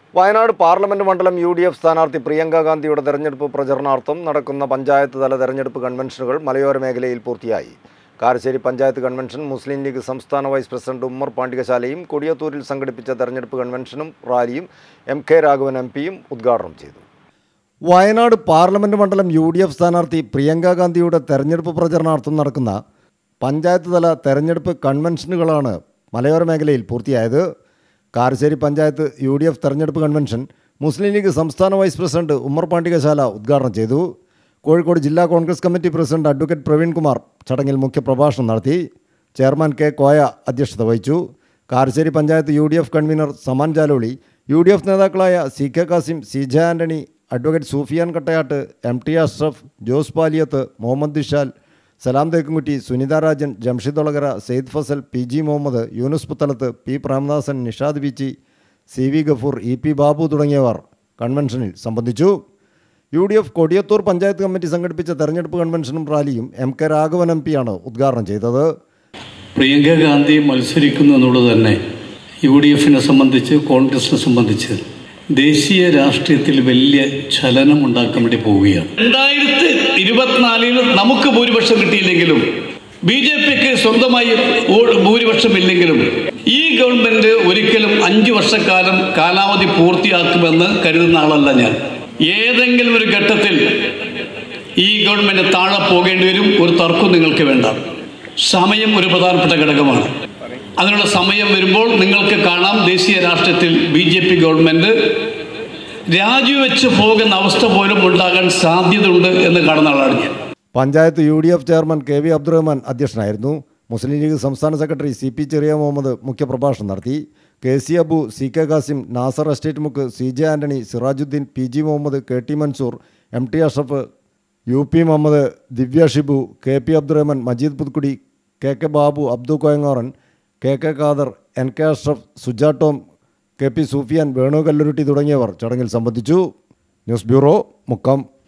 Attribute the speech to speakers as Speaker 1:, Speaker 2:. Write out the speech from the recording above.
Speaker 1: Wayanad parliament മണ്ഡലം U D F സ്ഥാനാർത്ഥി പ്രിയങ്ക ഗാന്ധിയുടെ തെരഞ്ഞെടുപ്പ് പ്രചരണാർത്ഥം നടക്കുന്ന പഞ്ചായത്ത് തല തെരഞ്ഞെടുപ്പ് കൺവെൻഷനുകൾ മലയോര മേഖലയിൽ പൂർത്തിയായി കാരശ്ശേരി പഞ്ചായത്ത് കൺവെൻഷൻ മുസ്ലിം ലീഗ് സംസ്ഥാന വൈസ് പ്രസിഡന്റ് ഉമ്മർ പാണ്ഡികശാലയും കൊടിയത്തൂരിൽ സംഘടിപ്പിച്ച തെരഞ്ഞെടുപ്പ് കൺവെൻഷനും റാലിയും എം കെ രാഘവൻ എം പിയും ഉദ്ഘാടനം ചെയ്തു വയനാട് പാർലമെന്റ് മണ്ഡലം യു ഡി എഫ് സ്ഥാനാർത്ഥി പ്രിയങ്ക ഗാന്ധിയുടെ തെരഞ്ഞെടുപ്പ് പ്രചരണാർത്ഥം നടക്കുന്ന പഞ്ചായത്ത് തല തെരഞ്ഞെടുപ്പ് കൺവെൻഷനുകളാണ് മലയോര മേഖലയിൽ പൂർത്തിയായത് Karassery panchayat U D F തെരഞ്ഞെടുപ്പ് കൺവെൻഷൻ മുസ്ലിം ലീഗ് സംസ്ഥാന വൈസ് പ്രസിഡന്റ് ഉമ്മർ പാണ്ഡികശാല ഉദ്ഘാടനം ചെയ്തു കോഴിക്കോട് ജില്ലാ Congress committee president advocate Praveen Kumar ചടങ്ങിൽ മുഖ്യപ്രഭാഷണം നടത്തി ചെയർമാൻ കെ കോയ അധ്യക്ഷത വഹിച്ചു Karassery panchayat U D F convener Saman Jaloli U D F നേതാക്കളായ C K Kasim C J Antony advocate Sufiyan Kattayat M T Ashraf Jose Paliyath Muhammed Dishal Salam Thekkumkutty Sunitha Rajan Jamshid Olakara Syed Fasal P G Muhammed Yunus Puthalath P Premadasan Nishad Beechi C V Gafoor E P Babu തുടങ്ങിയവർ കൺവെൻഷനിൽ സംബന്ധിച്ചു U D F Kodiyathur panchayat committee സംഘടിപ്പിച്ച തെരഞ്ഞെടുപ്പ് കൺവെൻഷനും റാലിയും എം കെ രാഘവൻ എം പിയാണ് ഉദ്ഘാടനം ചെയ്തത്
Speaker 2: പ്രിയങ്ക ഗാന്ധി മത്സരിക്കുന്നു എന്നുള്ളത് തന്നെ യു ഡി എഫിനെ സംബന്ധിച്ച് കോൺഗ്രസിനെ സംബന്ധിച്ച് ദേശീയ രാഷ്ട്രീയത്തിൽ വലിയ ചലനം ഉണ്ടാക്കാൻ വേണ്ടി പോവുകയാണ് രണ്ടായിരത്തി ഇരുപത്തിനാലിൽ നമുക്ക് ഭൂരിപക്ഷം കിട്ടിയില്ലെങ്കിലും ബി ജെ പിക്ക് സ്വന്തമായി വോ- ഭൂരിപക്ഷം ഇല്ലെങ്കിലും ഈ ഗവൺമെന്റ് ഒരിക്കലും അഞ്ചു വർഷക്കാലം കാലാവധി പൂർത്തിയാക്കുമെന്ന് കരുതുന്ന ആളല്ല ഞാൻ ഏതെങ്കിലും ഒരു ഘട്ടത്തിൽ ഈ ഗവൺമെന്റ് താഴെ പോകേണ്ടി വരും ഒരു തർക്കം നിങ്ങൾക്ക് വേണ്ട സമയം ഒരു പ്രധാനപ്പെട്ട ഘടകമാണ് അതിനുള്ള സമയം വരുമ്പോൾ നിങ്ങൾക്ക് കാണാം ദേശീയ രാഷ്ട്രീയത്തിൽ ബി ജെ പി ഗവൺമെന്റ് രാജിവെച്ച് പോകുന്ന അവസ്ഥ പോലും ഉണ്ടാകാൻ സാധ്യതയുണ്ട് എന്ന് കാണുന്ന ആളാണ് ഞാൻ
Speaker 1: panchayat U D F chairman K V Abdurahman അധ്യക്ഷനായിരുന്നു മുസ്ലിം ലീഗ് സംസ്ഥാന secretary C P Cheriya Muhammed മുഖ്യപ്രഭാഷണം നടത്തി K C Abu C K Kasim Nasar estate Mukku C J Antony Sirajuddin P G Muhammed K T Mansoor M T Ashraf U P Muhammed Divya Shibu K P Abdurahman Majeed Puthukkudi K K Babu Abdu Koyangoran K K Khader N K Ashraf Suja Tom K P Sofiane Venu Kallurutty തുടങ്ങിയവർ ചടങ്ങിൽ സംബന്ധിച്ചു news bureau Mukkam